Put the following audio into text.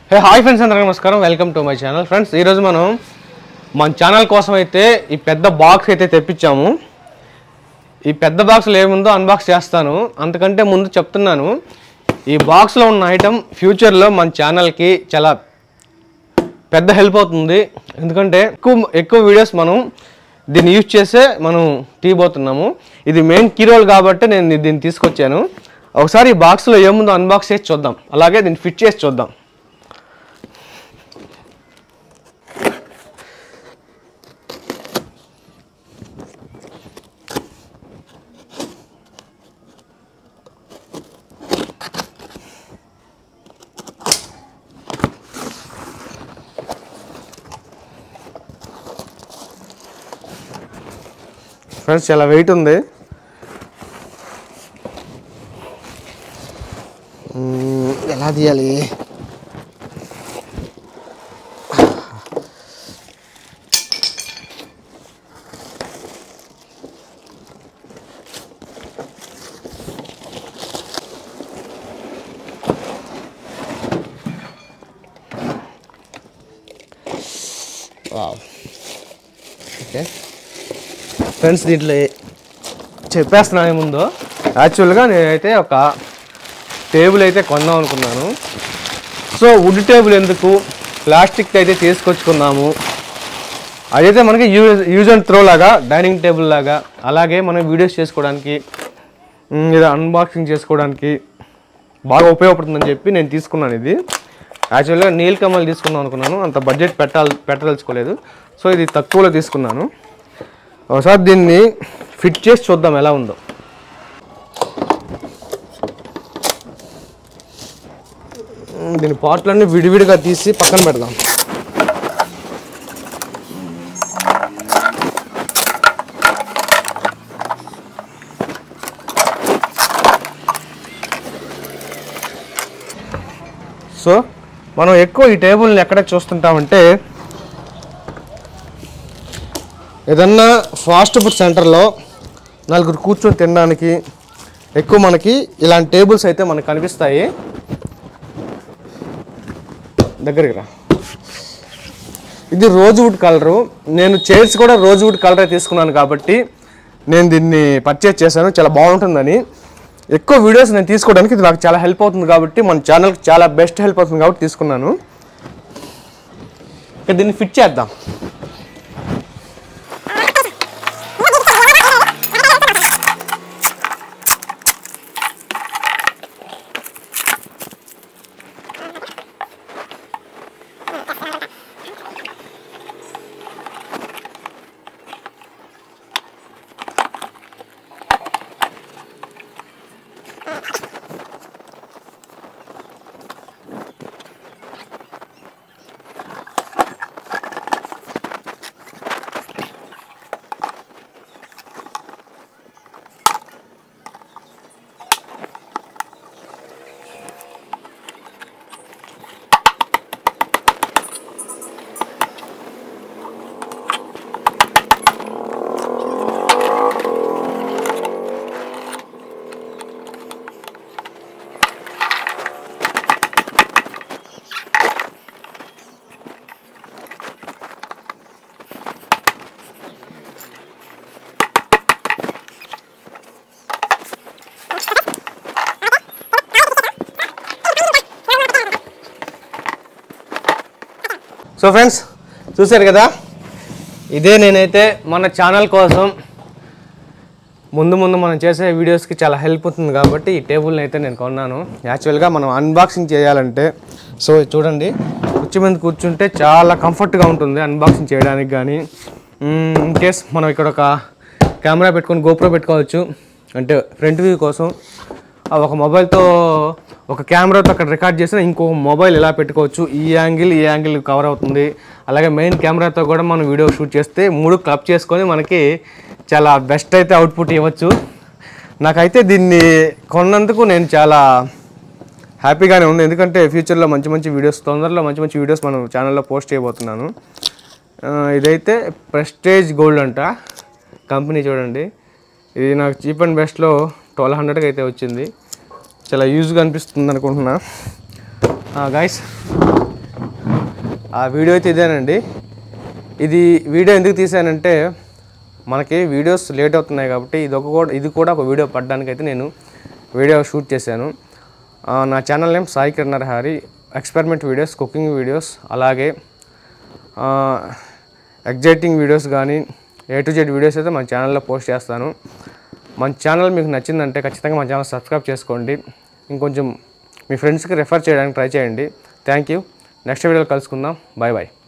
hey hi friends అందరికీ నమస్కారం welcome to my channel friends ఈరోజు మనం మన ఛానల్ కోసం అయితే ఈ పెద్ద బాక్స్ అయితే తెప్పించాము ఈ పెద్ద బాక్స్లో ఏముందో అన్బాక్స్ చేస్తాను అంతకంటే ముందు చెప్తున్నాను ఈ బాక్స్లో ఉన్న ఐటమ్ ఫ్యూచర్లో మన ఛానల్కి చాలా పెద్ద హెల్ప్ అవుతుంది ఎందుకంటే ఎక్కువ ఎక్కువ వీడియోస్ మనం దీన్ని యూజ్ చేసే మనం తీయబోతున్నాము ఇది మెయిన్ కీ రోల్ కాబట్టి నేను దీన్ని తీసుకొచ్చాను ఒకసారి ఈ బాక్స్లో ఏముందో అన్బాక్స్ చేసి చూద్దాం అలాగే దీన్ని ఫిట్ చేసి చూద్దాం ఫ్రెండ్స్ చాలా వెయిట్ ఉంది మ్మ్, ఎలా తీయాలి వావ్ ఓకే ఫ్రెండ్స్ దీంట్లో ఏ- చెప్పేస్తున్నా ఏముందో యాక్చువల్గా నేనైతే ఒక టేబుల్ అయితే కొందాం అనుకున్నాను సో వుడ్ టేబుల్ ఎందుకు ప్లాస్టిక్ అయితే తీసుకొచ్చుకున్నాము అదైతే మనకి యూజ్ యూజ్ అండ్ త్రో లాగా డైనింగ్ టేబుల్ లాగా అలాగే మనం వీడియోస్ చేసుకోవడానికి మ్, ఇది అన్బాక్సింగ్ చేసుకోవడానికి బాగా ఉపయోగపడుతుందని చెప్పి నేను తీసుకున్నాను ఇది యాక్చువల్గా నీల్ కమల్ తీసుకుందాం అనుకున్నాను అంత బడ్జెట్ పెట్టాలి పెట్టదలుచుకోలేదు సో ఇది తక్కువలో తీసుకున్నాను ఒకసారి దీన్ని ఫిట్ చేసి చూద్దాం ఎలా ఉందో మ్, దీని పార్ట్లన్నీ విడివిడిగా తీసి పక్కన పెడదాం సో మనం ఎక్కువ ఈ టేబుల్ని ఎక్కడ చూస్తుంటామంటే ఏదన్నా ఫాస్ట్ ఫుడ్ సెంటర్లో నలుగురు కూర్చొని తినడానికి ఎక్కువ మనకి ఇలాంటి టేబుల్స్ అయితే మనకు కనిపిస్తాయి దగ్గరికి రా ఇది రోజ్వుడ్ కలరు నేను చైర్స్ కూడా రోజ్వుడ్ కలరే తీసుకున్నాను కాబట్టి నేను దీన్ని పర్చేస్ చేశాను చాలా బాగుంటుందని ఎక్కువ వీడియోస్ నేను తీసుకోవడానికి ఇది నాకు చాలా హెల్ప్ అవుతుంది కాబట్టి మన ఛానల్కి చాలా బెస్ట్ హెల్ప్ అవుతుంది కాబట్టి తీసుకున్నాను ఇక దీన్ని ఫిట్ చేద్దాం సో ఫ్రెండ్స్ చూశారు కదా ఇదే నేనైతే మన ఛానల్ కోసం ముందు ముందు మనం చేసే వీడియోస్కి చాలా హెల్ప్ అవుతుంది కాబట్టి ఈ టేబుల్ని అయితే నేను కొన్నాను యాక్చువల్గా మనం అన్బాక్సింగ్ చేయాలంటే సో చూడండి కుర్చీ మీద కూర్చుంటే చాలా కంఫర్ట్గా ఉంటుంది అన్బాక్సింగ్ చేయడానికి కానీ ఇన్ కేస్ మనం ఇక్కడ ఒక కెమెరా పెట్టుకొని గోప్రో పెట్టుకోవచ్చు అంటే ఫ్రంట్ వ్యూ కోసం ఆ ఒక మొబైల్తో ఒక కెమెరాతో అక్కడ రికార్డ్ చేసిన ఇంకొక మొబైల్ ఇలా పెట్టుకోవచ్చు ఈ యాంగిల్ ఈ యాంగిల్ కవర్ అవుతుంది అలాగే మెయిన్ కెమెరాతో కూడా మనం వీడియో షూట్ చేస్తే మూడు క్లబ్ చేసుకొని మనకి చాలా బెస్ట్ అయితే అవుట్పుట్ ఇవ్వచ్చు నాకైతే దీన్ని కొన్నందుకు నేను చాలా హ్యాపీగానే ఉంది ఎందుకంటే ఫ్యూచర్లో మంచి మంచి వీడియోస్ తొందరలో మంచి మంచి వీడియోస్ మనం ఛానల్లో పోస్ట్ చేయబోతున్నాను ఆ, ఇదైతే ప్రెస్టేజ్ గోల్డ్ అంట కంపెనీ చూడండి ఇది నాకు చీప్ అండ్ బెస్ట్లో ట్వెల్వ్ హండ్రెడ్కి అయితే వచ్చింది చాలా యూజ్గా అనిపిస్తుంది అనుకుంటున్నా గాయస్ ఆ వీడియో అయితే ఇదేనండి ఇది వీడియో ఎందుకు తీసానంటే మనకి వీడియోస్ లేట్ అవుతున్నాయి కాబట్టి ఇది ఒక కూడా ఇది కూడా ఒక వీడియో పడడానికి అయితే నేను వీడియో షూట్ చేశాను ఆ, నా channel name Sai Kiran Hari experiment videos cooking videos అలాగే ఎగ్జైటింగ్ వీడియోస్ కానీ ఏ టు జెడ్ వీడియోస్ అయితే మన ఛానల్లో పోస్ట్ చేస్తాను మన ఛానల్ మీకు నచ్చిందంటే ఖచ్చితంగా మన ఛానల్ సబ్స్క్రైబ్ చేసుకోండి ఇంకొంచెం మీ ఫ్రెండ్స్కి రెఫర్ చేయడానికి ట్రై చేయండి థ్యాంక్ యూ నెక్స్ట్ వీడియోలో కలుసుకుందాం బాయ్ బాయ్